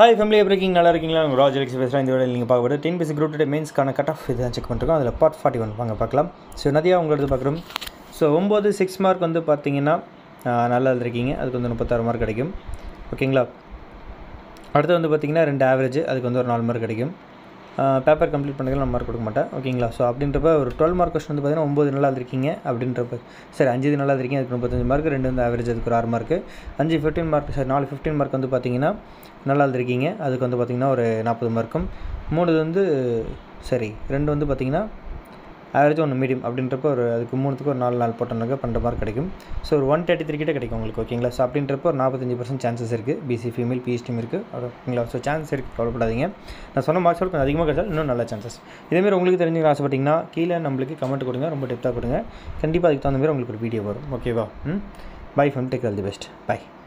hi family எப்படி இருக்கீங்க நல்லா இருக்கீங்களா உங்கள் ராஜ் எலக்ஸ் பேசுகிறேன் இந்த வீடியோ நீங்கள் பார்க்க டென் பிசி குரூப் டே மெயின்ஸ்க்கான கட் ஆஃப் இதுதான் செக் பண்ணிருக்கோம் அதில் பார்ட் ஃபார்ட்டி ஒன் வாங்க பார்க்கலாம் ஸோ நதியா உங்களது பார்க்குறோம் ஸோ ஒம்பது சிக்ஸ் மார்க் வந்து பார்த்தீங்கன்னா ஆஹ், நல்லா எழுதிருக்கீங்க அதுக்கு வந்து முப்பத்தாறு மார்க் கிடைக்கும் ஓகேங்களா அடுத்து வந்து பார்த்தீங்கன்னா ரெண்டு ஆவரேஜ் அதுக்கு வந்து ஒரு நாலு மார்க் கிடைக்கும் பேப்பர் கம்ப்ளீட் பண்ணதுக்கு நான் மார்க் கொடுக்க மாட்டேன் ஓகேங்களா ஸோ அப்படின்றப்ப ஒரு டுவெல் மார்க் கொஸ்டின் வந்து பார்த்தீங்கன்னா ஒம்பது நல்லா இருக்கீங்க அப்படின்றப்ப சரி அஞ்சு இது நல்லா இருக்கீங்க அதுக்கு முப்பத்தஞ்சு மார்க் ரெண்டு வந்து ஆவரேஜ் அதுக்கு ஒரு ஆறு மார்க் அஞ்சு ஃபிஃப்டீன் மார்க் சரி நாலு ஃபிஃப்டீன் மார்க் வந்து பார்த்தீங்கன்னா நல்லா இருந்திருக்கீங்க அதுக்கு வந்து பார்த்தீங்கன்னா ஒரு நாற்பது மார்க்கும் மூணு வந்து சரி ரெண்டு வந்து பார்த்தீங்கன்னா ஆவரேஜ் ஒன்று மீடியம் அப்படின்றப்ப ஒரு அதுக்கு மூணுத்துக்கு ஒரு நாலு நாள் போட்டோம்னாக்க பன்னெண்டு மார்க் கிடைக்கும் ஸோ ஒரு ஒன் தேர்ட்டி த்ரீ கிட்ட கிடைக்கும் உங்களுக்கு ஓகேங்களா ஸோ அப்படின்றப்ப ஒரு நாற்பத்தஞ்சு பர்சன்ட் சான்சஸ் இருக்குது பிசி ஃபீமேல் பிஎஸ்டியும் இருக்குது ஓகேங்களா ஸோ சான்ஸ் இருக்குது கவலைப்படாதீங்க நான் சொன்ன மார்க்ஸோட கொஞ்சம் அதிகமாக கிடைச்சாலும் இன்னும் நல்ல சான்சஸ் இதேமாதிரி உங்களுக்கு தெரிஞ்சுக்க ஆசைப்பட்டீங்கன்னா கீழே நம்மளுக்கு கமெண்ட் கொடுங்க ரொம்ப டெப்த்தாக கொடுங்க கண்டிப்பாக அதுக்கு தகுந்த மாதிரி உங்களுக்கு ஒரு வீடியோ வரும் ஓகேவா hmm bye from take all the best by